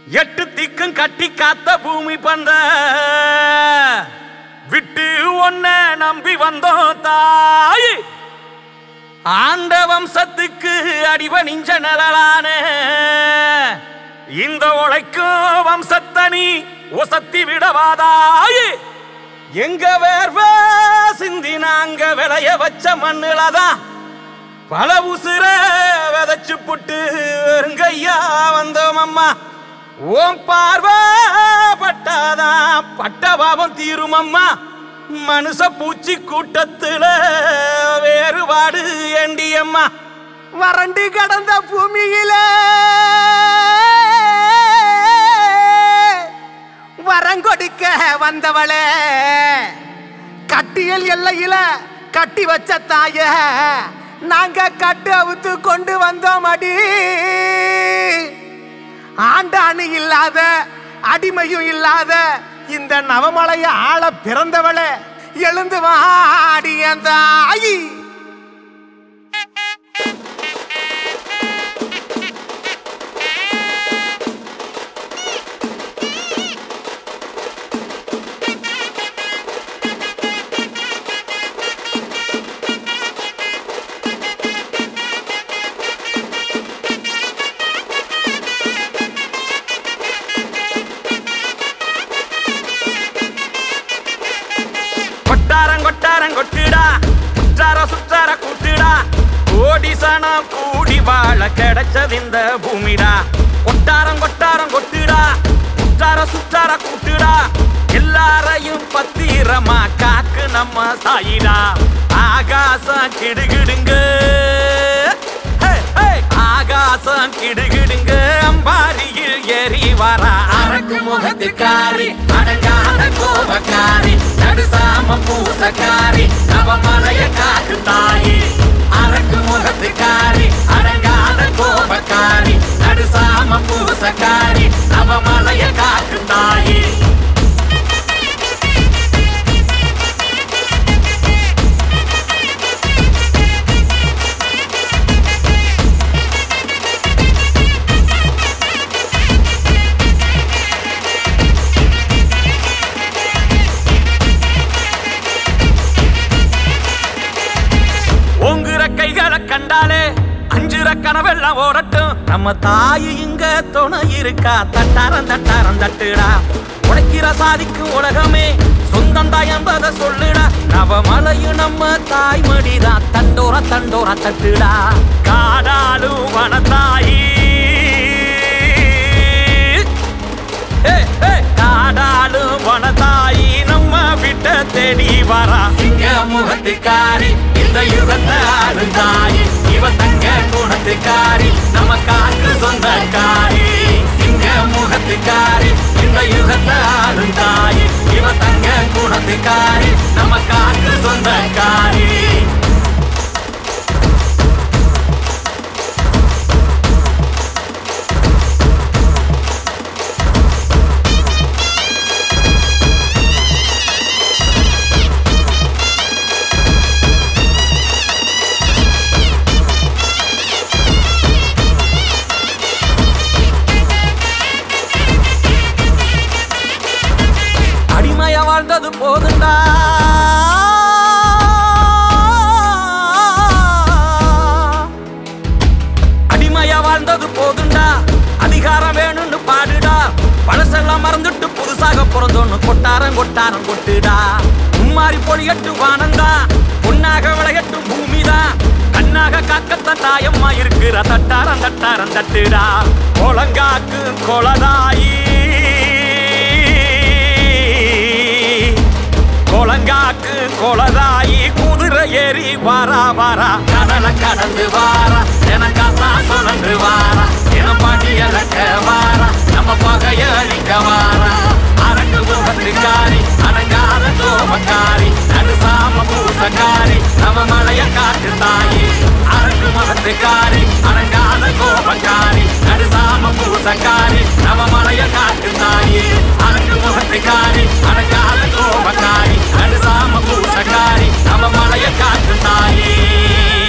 எட்டு திக்கும் கட்டி காத்த பூமி பந்த விட்டு ஒன்ன நம்பி வந்தோம் தாய் ஆண்ட வம்சத்துக்கு அடிவணிஞ்ச நிழலான இந்த உழைக்கும் வம்சத்தனி உசத்தி விடவாதாய் எங்க வேர்வ சிந்தி நாங்க விளைய வச்ச மண்ணுலதான் பல உசுர விதைச்சு புட்டு வெறுங்கையா வந்தோம் அம்மா ஓம் பார்வை பட்டாதான் பட்ட பாவம் தீரும் அம்மா மனுஷ பூச்சி கூட்டத்துல வேறுபாடு ஏண்டி அம்மா வறண்டு கடந்த பூமியில வரங்கொடுக்க வந்தவளே கட்டியல் எல்லையில கட்டி வச்ச தாய நாங்க கட்டு அவுத்து கொண்டு வந்தோம் அடி ஆண்டாணி இல்லாத அடிமையும் இல்லாத இந்த நவமலைய ஆள பிறந்தவளே எழுந்து வாடி அந்த தாயி கொட்டாரம் கொட்டாரம் கொட்டுடா குற்றார சுற்றார கூட்டுடா கோடி சனம் கூடி வாழ கிடைச்சது இந்த பூமிடா கொட்டாரம் கொட்டாரம் கொட்டுடா குற்றார சுற்றார கூட்டுடா எல்லாரையும் பத்திரமா காக்கு நம்ம தாயிடா ஆகாசம் கிடுகிடுங்க ஹே, ஹே. ஆகாசம் கிடுகிடுங்க அம்பாரியில் ஏறி வரா அரக்கு முகத்துக்காரி அடங்காத கோபக்காரி நடுசாம பூசக்காரி நவமலைய காக்கு தாயி அரக்கு முகத்துக்காரி அடங்காத கோபக்காரி நடுசாம பூசக்காரி நவமலைய காக்கு தாயி உங்குற கைகளை கண்டாலே அஞ்சுற கனவெல்லாம் ஓடட்டும் நம்ம தாய் இங்க துணை இருக்கா தட்டாரம் தட்டாரம் தட்டுடா உடைக்கிற சாதிக்கும் உலகமே சொந்தம் தாய் என்பதை சொல்லுடா நவமலையும் நம்ம தாய்மடிதான் தண்டோர தண்டோர தட்டுடா காடாலும் வனத்தாயி ஹே, ஹே, காடாலும் வனதாயி நம்ம விட்ட தேடி வரா சிங்க முகத்துக்காரி இந்த யுகத்தை ஆளும் தாயி இவ தங்க குணத்துக்காரி நம்ம காக்கு சொந்தக்காரி சிங்க முகத்துக்காரி இந்த யுகத்தை ஆளும் தாயி இவ தங்க குணத்துக்காரி நம்ம காக்கு சொந்தக்காரி அடிமையா வாழ்ந்தது போதுண்டா அடிமையா வாழ்ந்தது போதுண்டா அதிகாரம் வேணும்னு பாடுடா பழசெல்லாம் மறந்துட்டு புதுசாக பிறந்தோன்னு கொட்டாரம் கொட்டாரம் கொட்டுடா மும்மாரி பொழியட்டு வானந்தா பொன்னாக விளையட்டும் பூமிதான் கண்ணாக காக்கத்தான் தாயம்மா இருக்கிற தட்டாரம் தட்டாரம் தட்டுடா கொலங்காக்கு கொலதாயி கொலங்காக்கு கொலதாயி குதிரை ஏறி வாரா வாரா கடலை கடந்து வாரா எனக்கெல்லாம் சுழன்று வாரா என பாடி இழக்க வாரா நம்ம பகைய அழிக்க வாரா அரங்கு முகத்துக்காரி அடங்காத கோபக்காரி நடுசாம பூசக்காரி நம்ம மலைய காட்டு தாயி அரங்கு முகத்துக்காரி அடங்காத கோபக்காரி நடுசாம பூசக்காரி நம்ம மலைய காட்டு தாயி அரங்கு முகத்துக்காரி அடங்காத கோபக்காரி நடுசாம பூசக்காரி நம்ம மலைய காட்டு தாயி